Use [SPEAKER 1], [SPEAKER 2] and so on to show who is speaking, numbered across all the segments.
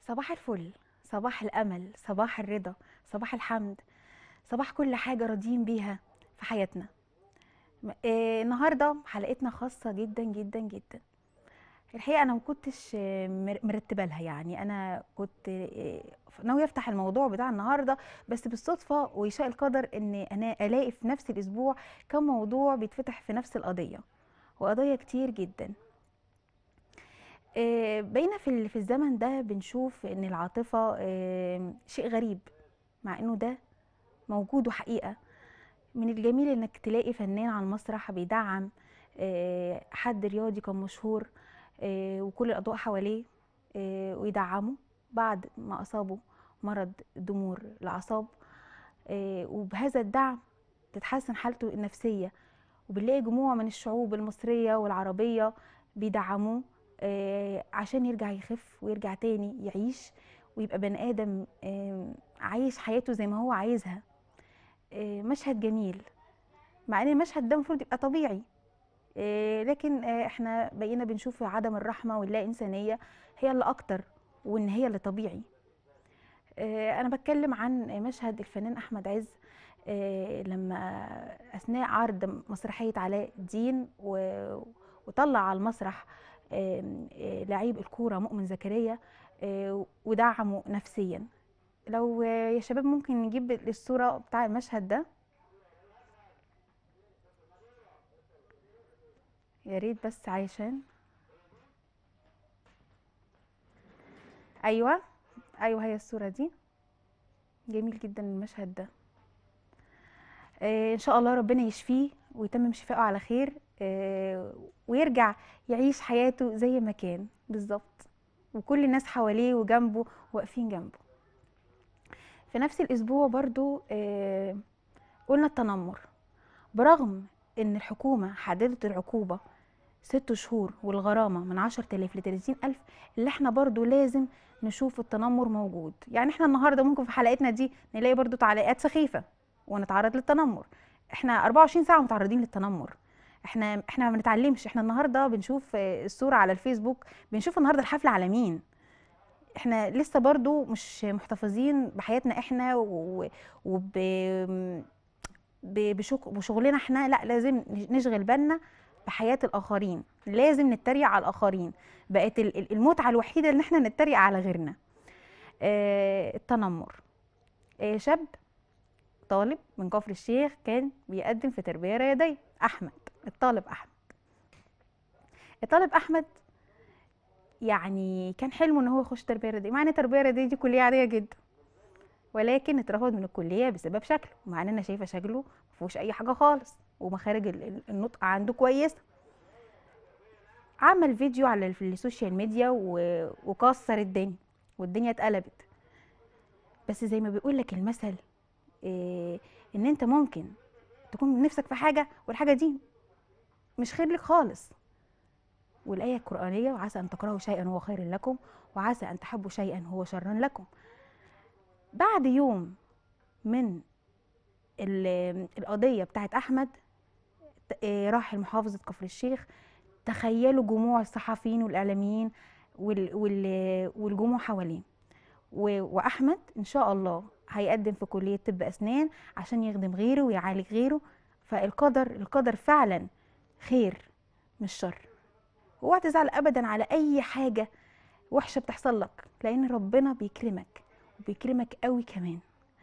[SPEAKER 1] صباح الفل صباح الأمل صباح الرضا صباح الحمد صباح كل حاجة راضيين بيها في حياتنا م- آه، النهاردة حلقتنا خاصة جدا جدا جدا الحقيقة أنا ما كنتش آه، مر- مرتبة لها يعني أنا كنت آه، ناوية أفتح الموضوع بتاع النهاردة بس بالصدفة ويشاء القدر إن أنا ألاقي في نفس الأسبوع كم موضوع بيتفتح في نفس القضية وقضايا كتير جدا آه، بقينا في ال- في الزمن ده بنشوف ان العاطفه آه، شيء غريب مع انه ده موجود وحقيقه من الجميل انك تلاقي فنان على المسرح بيدعم آه، حد رياضي كان مشهور آه، وكل الاضواء حواليه آه، ويدعمه بعد ما اصابه مرض ضمور الاعصاب آه، وبهذا الدعم تتحسن حالته النفسيه وبنلاقي جموع من الشعوب المصريه والعربيه بيدعموه آه، عشان يرجع يخف ويرجع تاني يعيش ويبقى بني آدم آم، عايش حياته زي ما هو عايزها آه، مشهد جميل مع ان المشهد ده المفروض يبقى طبيعي آه، لكن آه، احنا بقينا بنشوف عدم الرحمة واللا إنسانية هي اللي أكتر وإن هي اللي طبيعي آه، أنا بتكلم عن مشهد الفنان أحمد عز آه، لما أثناء عرض مسرحية علاء الدين و- وطلع على المسرح آم، آه، لعيب الكورة مؤمن زكريا آه، ودعمه نفسيا لو آه، يا شباب ممكن نجيب الصورة بتاع المشهد ده يا ريت بس عايشان ايوه ايوه هي الصورة دي جميل جدا المشهد ده آه، ان شاء الله ربنا يشفيه ويتمم شفائه على خير آه، ويرجع يعيش حياته زي ما كان بالظبط وكل الناس حواليه وجنبه واقفين جنبه في نفس الاسبوع برضو آه، قلنا التنمر برغم ان الحكومة حددت العقوبة ست شهور والغرامة من عشر تلاف لتلاتين ألف اللي احنا برضو لازم نشوف التنمر موجود يعني احنا النهاردة ممكن في حلقتنا دي نلاقي برضو تعليقات سخيفة ونتعرض للتنمر احنا 24 ساعة متعرضين للتنمر احنا احنا ما بنتعلمش احنا النهارده بنشوف آه، الصورة على الفيسبوك بنشوف النهارده الحفلة على مين احنا لسه برضو مش محتفظين بحياتنا احنا و- وب ب- بشغ- بشغلنا احنا لا لازم نشغل بالنا بحياة الآخرين لازم نتريق على الآخرين بقت ال- ال- المتعة الوحيدة ان احنا نتريق على غيرنا آه التنمر آه شاب طالب من كفر الشيخ كان بيقدم في تربية رياضية أحمد الطالب أحمد الطالب أحمد يعني كان حلمه ان هو يخش تربية رياضية مع ان التربية الرياضية دي كلية عادية جدا ولكن اترفض من الكلية بسبب شكله مع ان انا شايفة شكله مفيهوش اي حاجة خالص ومخارج ال- ال- النطق عنده كويسة عمل فيديو على الف- السوشيال ميديا و- وكسر الدنيا والدنيا اتقلبت بس زي ما بيقول لك المثل إيه ان انت ممكن تكون نفسك في حاجة والحاجة دي مش خير لك خالص والآية القرآنية وعسى أن تكرهوا شيئا هو خير لكم وعسى أن تحبوا شيئا هو شر لكم بعد يوم من ال- القضية بتاعت أحمد ت- آه، راح لمحافظة كفر الشيخ تخيلوا جموع الصحفيين والإعلاميين وال وال والجموع حواليه و- وأحمد إن شاء الله هيقدم في كلية طب أسنان عشان يخدم غيره ويعالج غيره فالقدر القدر فعلا خير مش شر اوعى تزعل ابدا على اي حاجه وحشه بتحصل لك لان ربنا بيكرمك وبيكرمك قوي كمان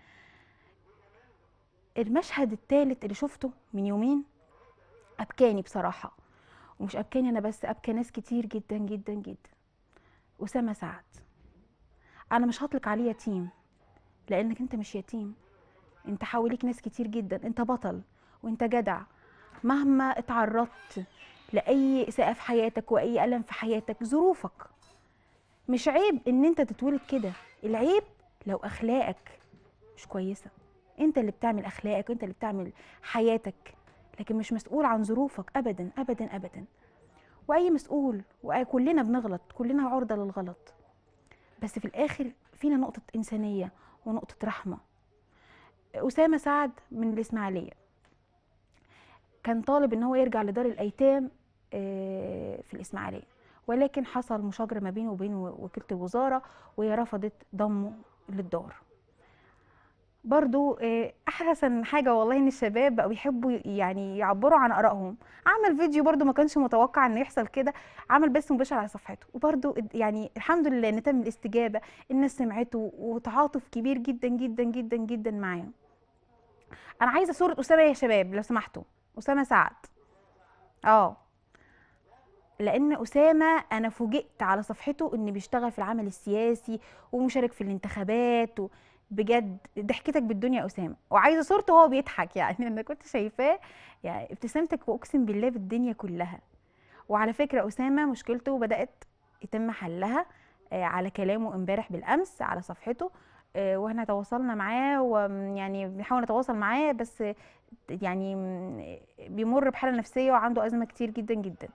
[SPEAKER 1] المشهد الثالث اللي شفته من يومين ابكاني بصراحه ومش ابكاني انا بس ابكى ناس كتير جدا جدا جدا اسامه سعد انا مش هطلق عليه يتيم لانك انت مش يتيم انت حواليك ناس كتير جدا انت بطل وانت جدع مهما اتعرضت لاي اساءه في حياتك واي الم في حياتك ظروفك مش عيب ان انت تتولد كده العيب لو اخلاقك مش كويسه انت اللي بتعمل اخلاقك انت اللي بتعمل حياتك لكن مش مسؤول عن ظروفك ابدا ابدا ابدا واي مسؤول وكلنا بنغلط كلنا عرضه للغلط بس في الاخر فينا نقطه انسانيه ونقطه رحمه اسامه سعد من الاسماعيليه كان طالب ان هو يرجع لدار الايتام آه، في الاسماعيليه ولكن حصل مشاجره ما بينه وبين وكيله الوزاره وهي رفضت ضمه للدار برضو آه، احسن حاجه والله ان الشباب بقوا يحبوا يعني يعبروا عن ارائهم عمل فيديو برضو ما كانش متوقع ان يحصل كده عمل بث مباشر على صفحته وبرضو اد- يعني الحمد لله ان تم الاستجابه الناس سمعته وتعاطف كبير جدا جدا جدا جدا معاه انا عايزه صوره اسامه يا شباب لو سمحتوا اسامه سعد اه لان اسامه انا فوجئت على صفحته ان بيشتغل في العمل السياسي ومشارك في الانتخابات و... بجد ضحكتك بالدنيا يا اسامه وعايزه صورته وهو بيضحك يعني انا كنت شايفاه يعني ابتسامتك واقسم بالله بالدنيا كلها وعلى فكره اسامه مشكلته بدات يتم حلها آه، على كلامه امبارح بالامس على صفحته آه، واحنا تواصلنا معاه ويعني بنحاول نتواصل معاه بس يعني م- بيمر بحاله نفسيه وعنده ازمه كتير جدا جدا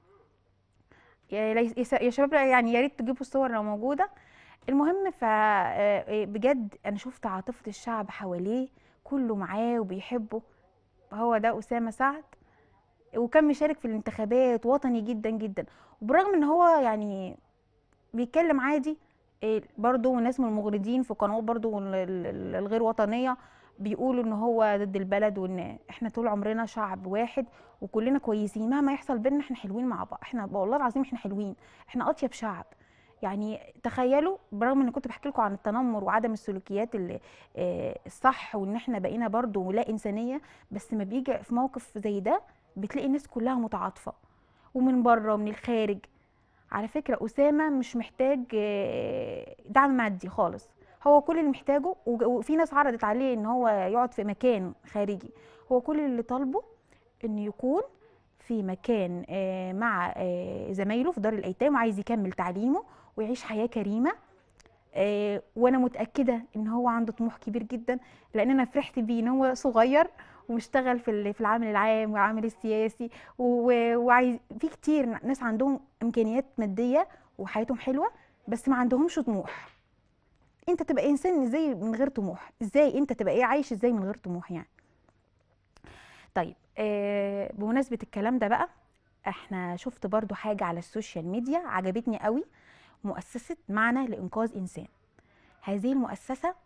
[SPEAKER 1] يا ليس- يا س- يا شباب يعني يا ريت تجيبوا الصور لو موجوده المهم ف آه، بجد انا شفت عاطفه الشعب حواليه كله معاه وبيحبه هو ده اسامه سعد وكان مشارك في الانتخابات وطني جدا جدا وبرغم ان هو يعني بيتكلم عادي إيه، برضو ناس من المغردين في قنوات برضو ال- ال- ال- الغير وطنية بيقولوا ان هو ضد البلد وان احنا طول عمرنا شعب واحد وكلنا كويسين مهما يحصل بينا احنا حلوين مع بعض احنا والله العظيم احنا حلوين احنا اطيب شعب يعني تخيلوا برغم ان كنت بحكي لكم عن التنمر وعدم السلوكيات اللي آه، الصح وان احنا بقينا برضو لا انسانيه بس ما بيجي في موقف زي ده بتلاقي الناس كلها متعاطفه ومن بره ومن الخارج على فكرة أسامة مش محتاج آه، دعم مادي خالص هو كل اللي محتاجه وج- وفي ناس عرضت عليه ان هو يقعد في مكان خارجي هو كل اللي طالبه انه يكون في مكان آه، مع آه، زمايله في دار الايتام وعايز يكمل تعليمه ويعيش حياة كريمة آه، وانا متاكده ان هو عنده طموح كبير جدا لان انا فرحت بيه ان هو صغير ومشتغل في ال- في العمل العام والعمل السياسي و- وعايز في كتير ناس عندهم امكانيات ماديه وحياتهم حلوه بس ما عندهمش طموح انت تبقى انسان ازاي من غير طموح ازاي انت تبقى ايه عايش ازاي من غير طموح يعني طيب آه بمناسبه الكلام ده بقى احنا شفت برضو حاجه على السوشيال ميديا عجبتني قوي مؤسسه معنى لانقاذ انسان هذه المؤسسه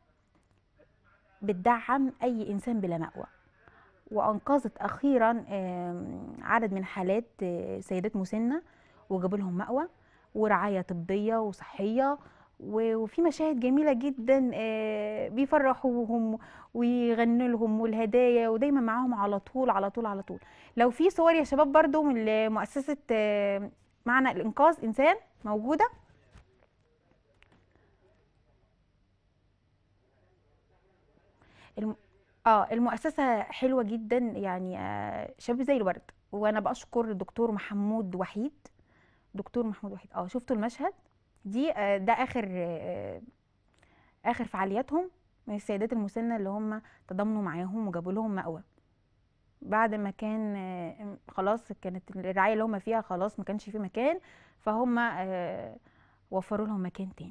[SPEAKER 1] بتدعم اي انسان بلا مأوى وانقذت اخيرا آم، عدد من حالات آه، سيدات مسنه وجابوا لهم مأوى ورعايه طبيه وصحيه و- وفي مشاهد جميله جدا آه، بيفرحوهم ويغنوا لهم والهدايا ودايما معاهم على طول على طول على طول لو في صور يا شباب برضو من مؤسسه آه، معنى الانقاذ انسان موجوده الم... اه المؤسسة حلوة جدا يعني آه شباب زي الورد وانا بشكر الدكتور محمود وحيد دكتور محمود وحيد اه شفتوا المشهد دي آه ده اخر آه اخر فعالياتهم من السيدات المسنة اللي هم تضامنوا معاهم وجابوا لهم مأوى بعد ما كان آه خلاص كانت الرعاية اللي هم فيها خلاص ما كانش في مكان فهم آه وفروا لهم مكان تاني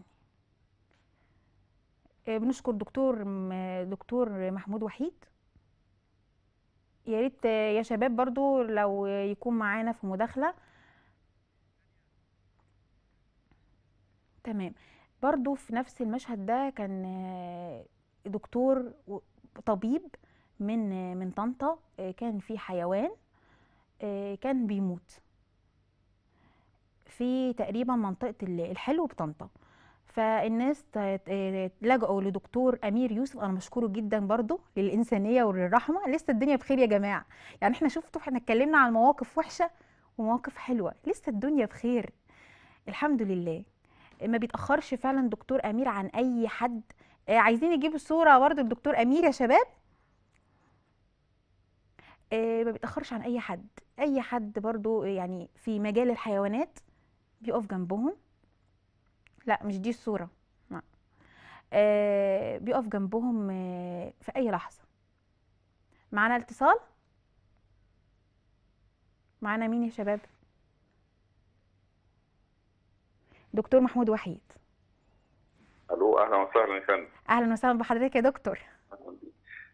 [SPEAKER 1] آه، بنشكر دكتور م- دكتور محمود وحيد يا ريت آه، يا شباب برضو لو يكون معانا في مداخلة تمام برضو في نفس المشهد ده كان آه، دكتور و- طبيب من آه، من طنطا آه، كان في حيوان آه، كان بيموت في تقريبا منطقة ال- الحلو بطنطا فالناس ت- ت- لجأوا لدكتور أمير يوسف أنا مشكوره جدا برضو للإنسانية وللرحمة لسه الدنيا بخير يا جماعة يعني احنا شفتوا احنا اتكلمنا عن مواقف وحشة ومواقف حلوة لسه الدنيا بخير الحمد لله ما بيتأخرش فعلا دكتور أمير عن أي حد آه، عايزين نجيب الصورة برضو الدكتور أمير يا شباب آه، ما بيتأخرش عن أي حد أي حد برضو يعني في مجال الحيوانات بيقف جنبهم لا مش دي الصورة لا. آه بيقف جنبهم آه في أي لحظة معانا اتصال معانا مين يا شباب دكتور محمود وحيد
[SPEAKER 2] الو اهلا وسهلا يا فندم
[SPEAKER 1] أهلا وسهلا بحضرتك يا دكتور
[SPEAKER 2] أهلاً بيك.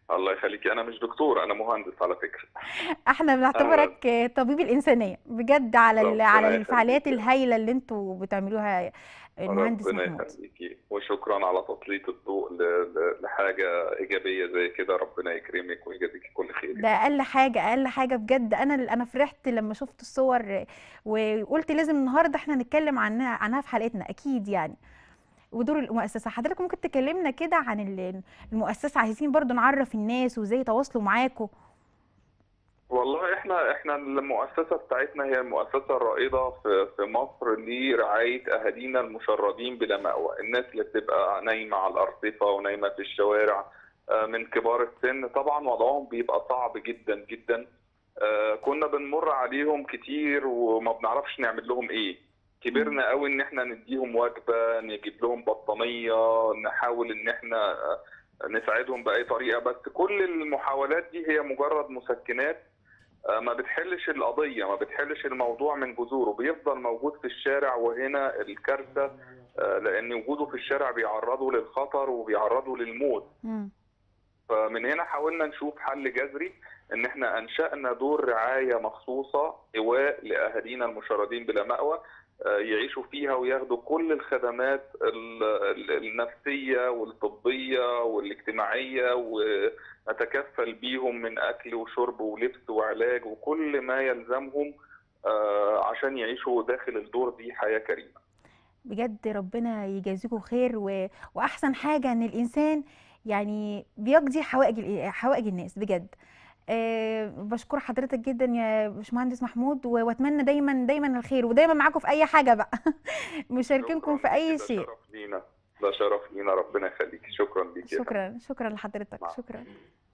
[SPEAKER 2] الله يخليكي انا مش دكتور انا مهندس على فكره
[SPEAKER 1] احنا
[SPEAKER 2] اهلا
[SPEAKER 1] بنعتبرك آه، طبيب الانسانيه بجد على ال- على
[SPEAKER 2] ربنا
[SPEAKER 1] الفعاليات
[SPEAKER 2] يخليكي
[SPEAKER 1] الهائله اللي انتوا بتعملوها المهندس
[SPEAKER 2] ربنا
[SPEAKER 1] محمود
[SPEAKER 2] يخليكي وشكرا على تسليط الضوء ل- ل- لحاجه ايجابيه زي كده ربنا يكرمك ويجازيكي كل خير
[SPEAKER 1] ده اقل حاجه اقل حاجه بجد انا انا فرحت لما شفت الصور وقلت لازم النهارده احنا نتكلم عنها عنها في حلقتنا اكيد يعني ودور المؤسسه حضرتك ممكن تكلمنا كده عن ال- المؤسسه عايزين برضو نعرف الناس وازاي يتواصلوا معاكم
[SPEAKER 2] والله احنا احنا المؤسسه بتاعتنا هي المؤسسه الرائده في في مصر لرعايه اهالينا المشردين بلا مأوى، الناس اللي بتبقى نايمه على الارصفه ونايمه في الشوارع آه، من كبار السن طبعا وضعهم بيبقى صعب جدا جدا آه، كنا بنمر عليهم كتير وما بنعرفش نعمل لهم ايه كبرنا قوي ان احنا نديهم وجبه نجيب لهم بطانيه نحاول ان احنا آه، نساعدهم باي طريقه بس كل المحاولات دي هي مجرد مسكنات آه، ما بتحلش القضية ما بتحلش الموضوع من جذوره بيفضل موجود في الشارع وهنا الكارثة آه، لأن وجوده في الشارع بيعرضه للخطر وبيعرضه للموت
[SPEAKER 1] مم.
[SPEAKER 2] فمن هنا حاولنا نشوف حل جذري ان احنا انشأنا دور رعاية مخصوصة إيواء لأهالينا المشردين بلا مأوى آه، يعيشوا فيها وياخدوا كل الخدمات ال- ال- النفسية والطبية والاجتماعية ونتكفل بيهم من أكل وشرب ولبس وعلاج وكل ما يلزمهم آه، عشان يعيشوا داخل الدور دي حياة كريمة
[SPEAKER 1] بجد ربنا يجازيكم خير و... واحسن حاجه ان الانسان يعني بيقضي حوائج ال- حوائج الناس بجد أه بشكر حضرتك جدا يا باشمهندس محمود و- واتمنى دايما دايما الخير ودايما معاكم في اي حاجه بقى مشاركينكم في
[SPEAKER 2] شكرا
[SPEAKER 1] اي
[SPEAKER 2] ليكي ده
[SPEAKER 1] شيء
[SPEAKER 2] شرف لينا ده شرف لينا ربنا يخليكي شكرا ليكي يا فندم.
[SPEAKER 1] شكرا شكرا لحضرتك
[SPEAKER 2] مع
[SPEAKER 1] شكرا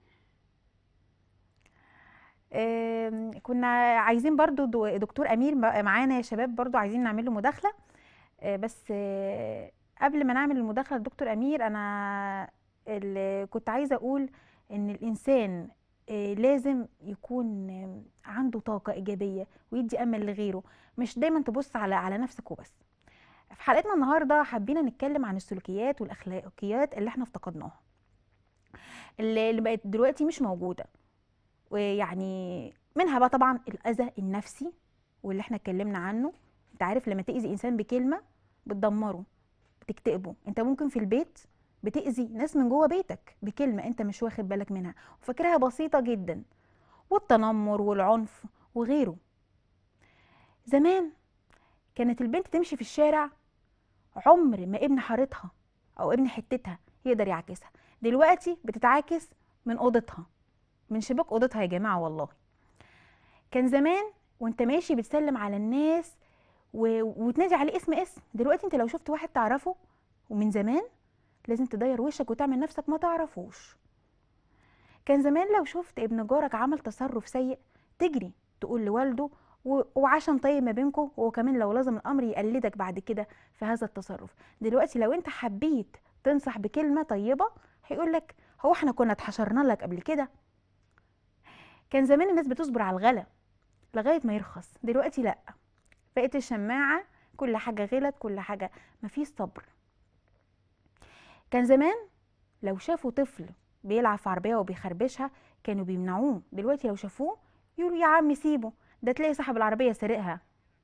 [SPEAKER 1] آم، كنا عايزين برضو دو- دكتور امير م- معانا يا شباب برضو عايزين نعمل له مداخله آه، بس آه، قبل ما نعمل المداخله لدكتور امير انا اللي كنت عايزه اقول ان الانسان آه، لازم يكون آم، عنده طاقه ايجابيه ويدي امل لغيره مش دايما تبص على على نفسك وبس في حلقتنا النهارده حابين نتكلم عن السلوكيات والاخلاقيات اللي احنا افتقدناها اللي اللي بقت دلوقتي مش موجوده ويعني منها بقى طبعا الاذى النفسي واللي احنا اتكلمنا عنه انت عارف لما تاذي انسان بكلمه بتدمره بتكتئبه انت ممكن في البيت بتاذي ناس من جوه بيتك بكلمه انت مش واخد بالك منها وفاكرها بسيطه جدا والتنمر والعنف وغيره زمان كانت البنت تمشي في الشارع عمر ما ابن حارتها او ابن حتتها يقدر يعاكسها دلوقتي بتتعاكس من اوضتها من شباك اوضتها يا جماعه والله كان زمان وانت ماشي بتسلم على الناس و... وتنادي عليه اسم اسم دلوقتي انت لو شفت واحد تعرفه ومن زمان لازم تدير وشك وتعمل نفسك ما تعرفوش كان زمان لو شفت ابن جارك عمل تصرف سيء تجري تقول لوالده و... وعشان طيب ما بينكم وهو كمان لو لازم الامر يقلدك بعد كده في هذا التصرف دلوقتي لو انت حبيت تنصح بكلمه طيبه هيقولك هو احنا كنا اتحشرنا لك قبل كده كان زمان الناس بتصبر على الغلا لغايه ما يرخص دلوقتي لا بقت الشماعه كل حاجه غلت كل حاجه مفيش صبر كان زمان لو شافوا طفل بيلعب في عربيه وبيخربشها كانوا بيمنعوه دلوقتي لو شافوه يقولوا يا عم سيبه ده تلاقي صاحب العربيه سارقها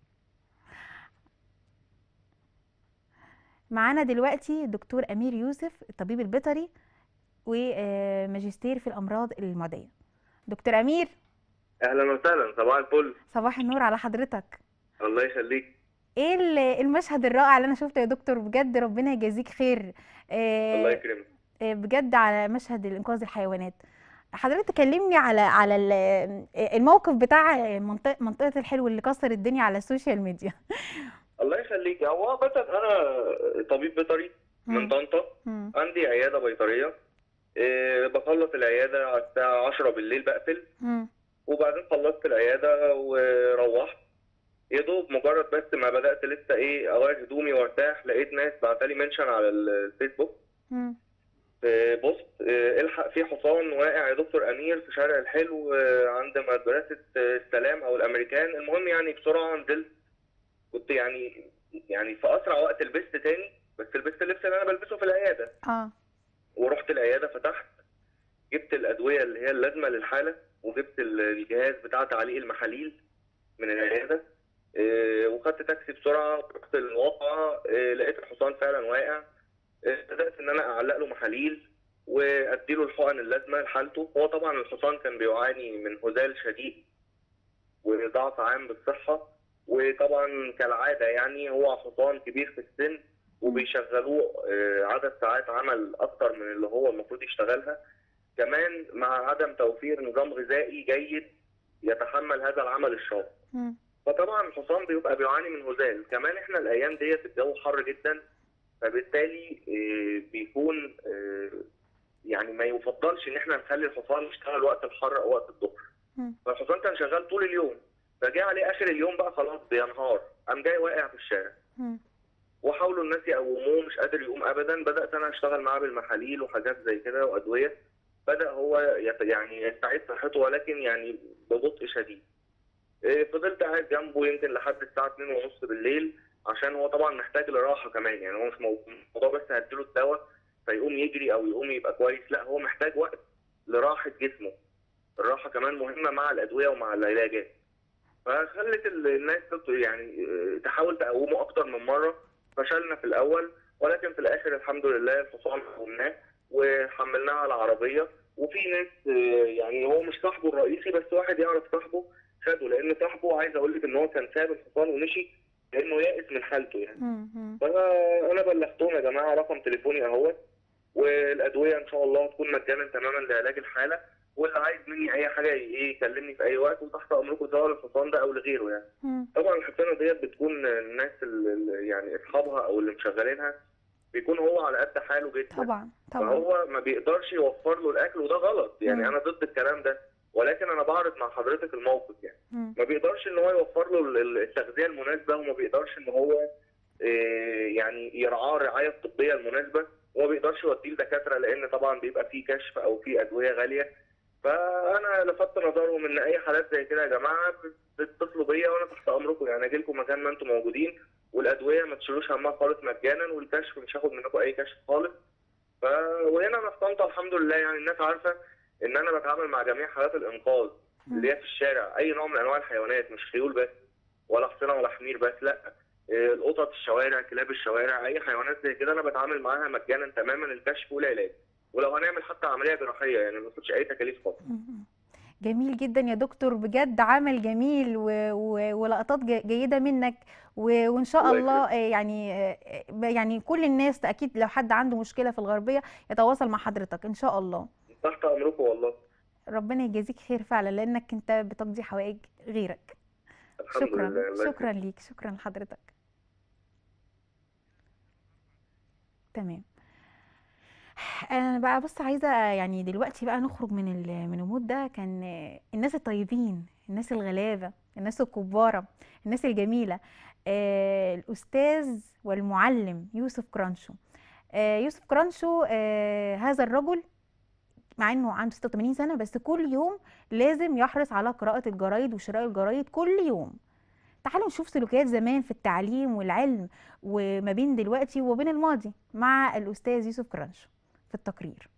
[SPEAKER 1] معانا دلوقتي الدكتور امير يوسف الطبيب البيطري وماجستير في الامراض المعديه دكتور امير
[SPEAKER 3] اهلا وسهلا صباح الفل
[SPEAKER 1] صباح النور على حضرتك
[SPEAKER 3] الله يخليك
[SPEAKER 1] ايه ال- المشهد الرائع اللي انا شفته يا دكتور بجد ربنا يجازيك خير
[SPEAKER 3] الله
[SPEAKER 1] آه،
[SPEAKER 3] يكرمك
[SPEAKER 1] آه، بجد على مشهد انقاذ الحيوانات حضرتك تكلمني على على ال- آه، الموقف بتاع منطقة منطقة الحلو اللي كسر الدنيا على السوشيال ميديا
[SPEAKER 3] الله يخليك هو مثلا انا طبيب بيطري من
[SPEAKER 1] مم.
[SPEAKER 3] طنطا
[SPEAKER 1] مم.
[SPEAKER 3] عندي عياده بيطريه إيه، بخلص العياده على الساعه 10 بالليل بقفل
[SPEAKER 1] مم.
[SPEAKER 3] وبعدين خلصت العياده وروحت يا دوب مجرد بس ما بدات لسه ايه اغير هدومي وارتاح لقيت ناس بعتلي منشن على الفيسبوك
[SPEAKER 1] مم.
[SPEAKER 3] في بوست إيه، الحق في حصان واقع يا دكتور امير في شارع الحلو إيه، عند مدرسه إيه، السلام او الامريكان المهم يعني بسرعه نزلت كنت يعني يعني في اسرع وقت لبست تاني بس لبست اللبس اللي انا بلبسه في العياده
[SPEAKER 1] اه
[SPEAKER 3] ورحت العياده فتحت جبت الادويه اللي هي اللازمه للحاله وجبت ال- الجهاز بتاع تعليق المحاليل من العياده آه، وخدت تاكسي بسرعه رحت الواقعه آه، لقيت الحصان فعلا واقع آه، بدات ان انا اعلق له محاليل وادي له الحقن اللازمه لحالته هو طبعا الحصان كان بيعاني من هزال شديد وضعف عام بالصحه وطبعا كالعاده يعني هو حصان كبير في السن وبيشغلوه آه، عدد ساعات عمل اكتر من اللي هو المفروض يشتغلها كمان مع عدم توفير نظام غذائي جيد يتحمل هذا العمل الشاق
[SPEAKER 1] مم.
[SPEAKER 3] فطبعا الحصان بيبقى بيعاني من هزال كمان احنا الايام ديت الجو حر جدا فبالتالي آه، بيكون آه، يعني ما يفضلش ان احنا نخلي الحصان يشتغل وقت الحر او وقت الظهر
[SPEAKER 1] مم.
[SPEAKER 3] فالحصان كان شغال طول اليوم فجاء عليه اخر اليوم بقى خلاص بينهار قام جاي واقع في الشارع
[SPEAKER 1] مم.
[SPEAKER 3] وحاولوا الناس يقوموه مش قادر يقوم ابدا بدات انا اشتغل معاه بالمحاليل وحاجات زي كده وادويه بدا هو يت- يعني يستعيد صحته ولكن يعني ببطء شديد إيه، فضلت قاعد جنبه يمكن لحد الساعه 2 ونص بالليل عشان هو طبعا محتاج لراحه كمان يعني هو مش مو- موضوع بس هديله الدواء فيقوم يجري او يقوم يبقى كويس لا هو محتاج وقت لراحه جسمه الراحه كمان مهمه مع الادويه ومع العلاجات فخلت ال- الناس تط- يعني آه، تحاول تقومه اكتر من مره فشلنا في الاول ولكن في الاخر الحمد لله الحصان قومناه وحملناه على العربيه وفي ناس آه، يعني هو مش صاحبه الرئيسي بس واحد يعرف صاحبه خده لان صاحبه عايز اقول لك ان هو كان ساب الحصان ومشي لانه يائس من حالته يعني
[SPEAKER 1] مم. مم.
[SPEAKER 3] فانا بلغتهم يا جماعه رقم تليفوني اهوت والادويه ان شاء الله هتكون مجانا تماما لعلاج الحاله واللي عايز مني اي حاجه ايه يكلمني في اي وقت وتحت امركم سواء الحصان ده او لغيره يعني
[SPEAKER 1] مم.
[SPEAKER 3] طبعا الحصانه ديت بتكون الناس اللي يعني اصحابها او اللي مشغلينها بيكون هو على قد حاله جدا
[SPEAKER 1] طبعا طبعا
[SPEAKER 3] فهو ما بيقدرش يوفر له الاكل وده غلط يعني
[SPEAKER 1] مم.
[SPEAKER 3] انا ضد الكلام ده ولكن انا بعرض مع حضرتك الموقف يعني
[SPEAKER 1] مم.
[SPEAKER 3] ما بيقدرش ان هو يوفر له ال- ال- التغذيه المناسبه وما بيقدرش ان هو آه، يعني يرعاه الرعايه الطبيه المناسبه وما بيقدرش يوديه لدكاتره لان طبعا بيبقى فيه كشف او فيه ادويه غاليه فانا لفت نظرهم ان اي حالات زي كده يا جماعه تتصلوا بيا وانا تحت امركم يعني اجي لكم مكان ما انتم موجودين والادويه ما تشيلوش همها خالص مجانا والكشف مش هاخد منكم اي كشف خالص ف وهنا انا في طنطا الحمد لله يعني الناس عارفه ان انا بتعامل مع جميع حالات الانقاذ اللي هي في الشارع اي نوع من انواع الحيوانات مش خيول بس ولا حصينه ولا حمير بس لا إيه، القطط الشوارع كلاب الشوارع اي حيوانات زي كده انا بتعامل معاها مجانا تماما الكشف والعلاج ولو هنعمل حتى عمليه جراحيه يعني ما تاخدش اي تكاليف خالص
[SPEAKER 1] مم. جميل جدا يا دكتور بجد عمل جميل و... و... ولقطات ج- جيدة منك و... وإن شاء
[SPEAKER 3] الله
[SPEAKER 1] الله آه، يعني آه، ب- يعني كل الناس أكيد لو حد عنده مشكلة في الغربية يتواصل مع حضرتك إن شاء الله
[SPEAKER 3] تحت امركم والله
[SPEAKER 1] ربنا يجازيك خير فعلا لأنك أنت بتقضي حوائج غيرك
[SPEAKER 3] الحمد
[SPEAKER 1] شكرا
[SPEAKER 3] لله الله
[SPEAKER 1] شكرا ليك شكرا لحضرتك تمام انا بقى بص عايزه يعني دلوقتي بقى نخرج من ال- من المود ده كان الناس الطيبين الناس الغلابه الناس الكباره الناس الجميله آه الاستاذ والمعلم يوسف كرانشو آه يوسف كرانشو آه هذا الرجل مع انه عنده 86 سنه بس كل يوم لازم يحرص على قراءه الجرايد وشراء الجرايد كل يوم تعالوا نشوف سلوكيات زمان في التعليم والعلم وما بين دلوقتي وبين الماضي مع الأستاذ يوسف كرانشو في التقرير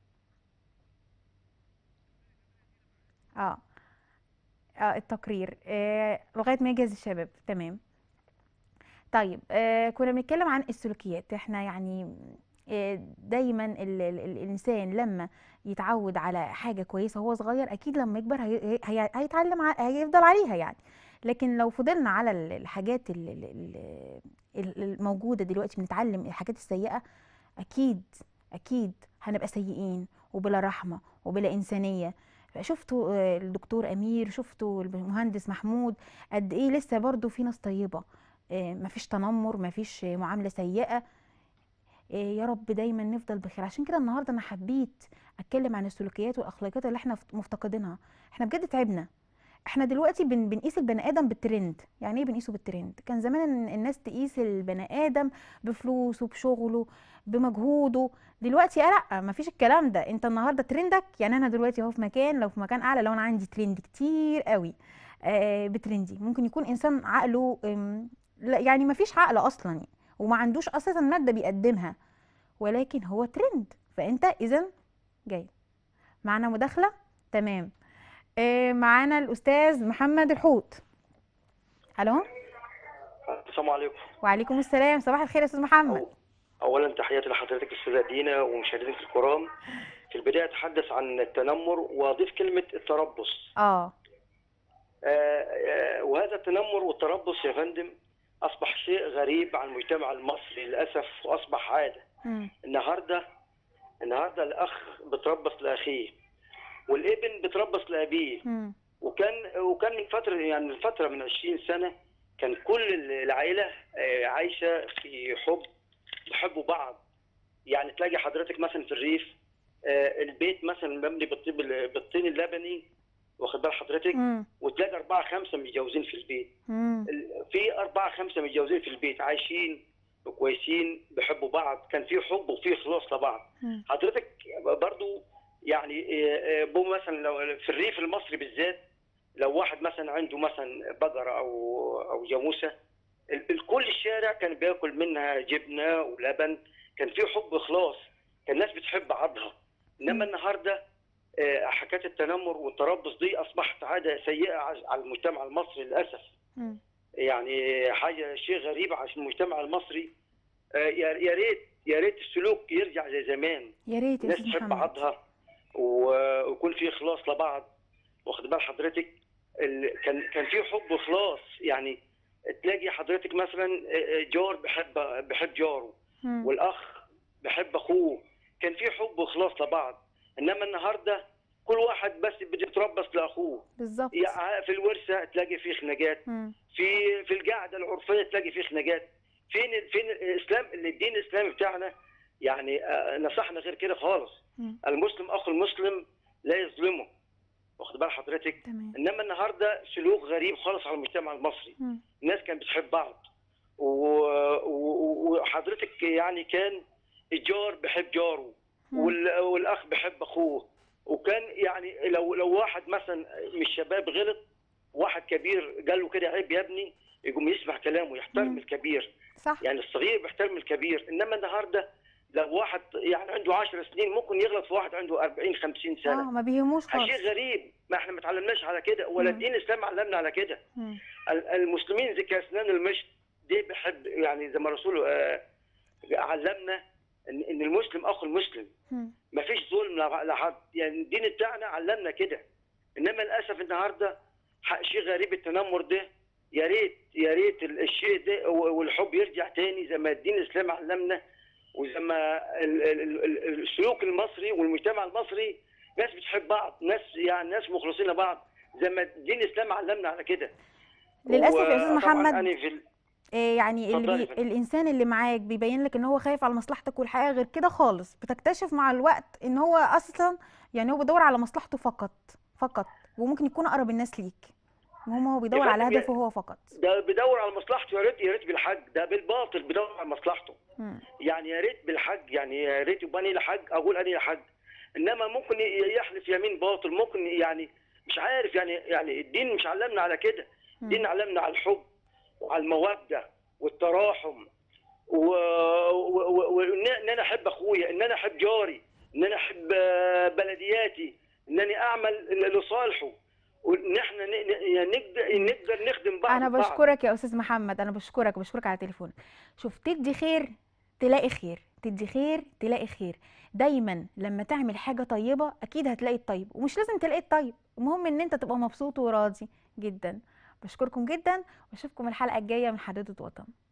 [SPEAKER 1] اه اه التقرير آه لغاية ما يجهز الشباب تمام طيب آه كنا بنتكلم عن السلوكيات احنا يعني آه دايما ال ال الانسان لما يتعود على حاجة كويسة وهو صغير اكيد لما يكبر هي هي هيتعلم ع- هيفضل عليها يعني لكن لو فضلنا على ال- الحاجات ال- ال- ال- ال- الموجودة دلوقتي بنتعلم الحاجات السيئة أكيد أكيد هنبقى سيئين وبلا رحمة وبلا إنسانية شفتوا آه، الدكتور أمير شفتوا المهندس محمود قد إيه لسه برضو في ناس طيبة آه، مفيش تنمر مفيش آه، معاملة سيئة آه، يا رب دايما نفضل بخير عشان كده النهارده انا حبيت اتكلم عن السلوكيات والاخلاقيات اللي احنا مفتقدينها احنا بجد تعبنا احنا دلوقتي بن بنقيس البني ادم بالترند يعني ايه بنقيسه بالترند كان زمان ال- الناس تقيس البني ادم بفلوسه بشغله بمجهوده دلوقتي آه لا مفيش الكلام ده انت النهارده ترندك يعني انا دلوقتي اهو في مكان لو في مكان اعلى لو انا عندي ترند كتير قوي آه بترندي ممكن يكون انسان عقله آم، لا يعني مفيش عقل اصلا يعني وما عندوش اساسا ماده بيقدمها ولكن هو ترند فانت اذا جاي معانا مداخله تمام آه معانا الاستاذ محمد الحوت الو
[SPEAKER 4] السلام عليكم
[SPEAKER 1] وعليكم السلام صباح الخير يا استاذ محمد
[SPEAKER 4] أو- اولا تحياتي لحضرتك استاذه دينا ومشاهدينك الكرام في البدايه اتحدث عن التنمر واضيف كلمه التربص
[SPEAKER 1] اه
[SPEAKER 4] آه، آه، وهذا التنمر والتربص يا فندم اصبح شيء غريب على المجتمع المصري للاسف واصبح عاده
[SPEAKER 1] مم.
[SPEAKER 4] النهارده النهارده الاخ بتربص لاخيه والابن بتربص لابيه
[SPEAKER 1] مم.
[SPEAKER 4] وكان وكان من فتره يعني من فتره من 20 سنه كان كل العائله آه، عايشه في حب بيحبوا بعض يعني تلاقي حضرتك مثلا في الريف آه، البيت مثلا مبني بالطين بالطين اللبني واخد بال حضرتك
[SPEAKER 1] مم.
[SPEAKER 4] وتلاقي اربعه خمسه متجوزين في البيت
[SPEAKER 1] مم.
[SPEAKER 4] ال- في اربعه خمسه متجوزين في البيت عايشين وكويسين بيحبوا بعض كان في حب وفي اخلاص لبعض
[SPEAKER 1] مم.
[SPEAKER 4] حضرتك برضو يعني آه، آه، بو مثلا لو في الريف المصري بالذات لو واحد مثلا عنده مثلا بقرة أو أو جاموسة ال- ال- كل الشارع كان بياكل منها جبنة ولبن كان في حب إخلاص كان الناس بتحب بعضها إنما النهاردة آه، حكاية التنمر والتربص دي أصبحت عادة سيئة على على المجتمع المصري للأسف
[SPEAKER 1] مم.
[SPEAKER 4] يعني حاجه شيء غريب على المجتمع المصري آه، يا يا ريت يا ريت السلوك يرجع زي زمان
[SPEAKER 1] يا ريت يا
[SPEAKER 4] الناس
[SPEAKER 1] استاذ
[SPEAKER 4] تحب
[SPEAKER 1] محمد
[SPEAKER 4] بعضها و- ويكون في اخلاص لبعض واخد بال حضرتك ال- كان كان في حب واخلاص يعني تلاقي حضرتك مثلا آه، آه، جار بحب بحب جاره
[SPEAKER 1] مم.
[SPEAKER 4] والاخ بحب اخوه كان في حب واخلاص لبعض انما النهارده كل واحد بس بده يتربص لاخوه
[SPEAKER 1] بالظبط
[SPEAKER 4] يعني في الورثه تلاقي في خناقات
[SPEAKER 1] مم.
[SPEAKER 4] في في القعده العرفيه تلاقي فيه خناقات فين فين الاسلام الدين الاسلامي بتاعنا يعني آه، نصحنا غير كده خالص
[SPEAKER 1] مم.
[SPEAKER 4] المسلم اخو المسلم لا يظلمه واخد بال حضرتك
[SPEAKER 1] تمام
[SPEAKER 4] انما النهارده سلوك غريب خالص على المجتمع المصري
[SPEAKER 1] مم.
[SPEAKER 4] الناس كانت بتحب بعض و- و- وحضرتك يعني كان الجار بحب جاره
[SPEAKER 1] مم.
[SPEAKER 4] وال- والاخ بحب اخوه وكان يعني لو لو واحد مثلا من الشباب غلط واحد كبير قال له كده عيب يا ابني يقوم يسمع كلامه يحترم
[SPEAKER 1] مم.
[SPEAKER 4] الكبير
[SPEAKER 1] صح
[SPEAKER 4] يعني الصغير بيحترم الكبير انما النهارده لو واحد يعني عنده 10 سنين ممكن يغلط في واحد عنده 40 50
[SPEAKER 1] اه
[SPEAKER 4] سنه
[SPEAKER 1] ما بيهموش خالص
[SPEAKER 4] شيء غريب ما احنا ما اتعلمناش على كده ولا
[SPEAKER 1] مم.
[SPEAKER 4] الدين الاسلامي علمنا على كده
[SPEAKER 1] مم.
[SPEAKER 4] ال- المسلمين زي كاسنان المشط دي بحب يعني زي ما الرسول آه، علمنا ان إن المسلم اخو المسلم
[SPEAKER 1] مم.
[SPEAKER 4] ما فيش ظلم لح- لحد يعني الدين بتاعنا علمنا كده انما للاسف النهارده ح- شيء غريب التنمر ده يا ريت يا ريت ال- الشيء ده و- والحب يرجع تاني زي ما الدين الاسلامي علمنا وزي ما ال- ال- ال- ال- السلوك المصري والمجتمع المصري ناس بتحب بعض ناس يعني ناس مخلصين لبعض زي ما الدين الاسلامي علمنا على كده
[SPEAKER 1] للاسف يا استاذ
[SPEAKER 4] وطبعاً
[SPEAKER 1] محمد
[SPEAKER 4] أنا في ال-
[SPEAKER 1] إيه يعني اللي
[SPEAKER 4] اتفضلي
[SPEAKER 1] بي...
[SPEAKER 4] يا فندم.
[SPEAKER 1] الانسان اللي معاك بيبين لك ان هو خايف على مصلحتك والحقيقه غير كده خالص بتكتشف مع الوقت ان هو اصلا يعني هو بيدور على مصلحته فقط فقط وممكن يكون اقرب الناس ليك المهم هو بيدور على
[SPEAKER 4] فندم،
[SPEAKER 1] هدفه هو فقط
[SPEAKER 4] ده بيدور على مصلحته يا ريت يا ريت بالحج ده بالباطل بيدور على مصلحته
[SPEAKER 1] مم.
[SPEAKER 4] يعني يا ريت بالحج يعني يا ريت يبقى اني لحج اقول اني لحج انما ممكن ي- يحلف يمين باطل ممكن يعني مش عارف يعني يعني الدين مش علمنا على كده الدين علمنا على الحب وعلى الموده والتراحم و... و... و... وان إن انا احب اخويا ان انا احب جاري ان انا احب آه، بلدياتي انني اعمل لصالحه وان احنا ن... ن- يعني نقدر نقدر نخدم بعض
[SPEAKER 1] انا
[SPEAKER 4] ببعض.
[SPEAKER 1] بشكرك يا استاذ محمد انا بشكرك بشكرك على تليفونك شوف تدي خير تلاقي خير تدي خير تلاقي خير دايما لما تعمل حاجه طيبه اكيد هتلاقي الطيب ومش لازم تلاقي الطيب المهم ان انت تبقى مبسوط وراضي جدا بشكركم جدا واشوفكم الحلقه الجايه من حديده وطن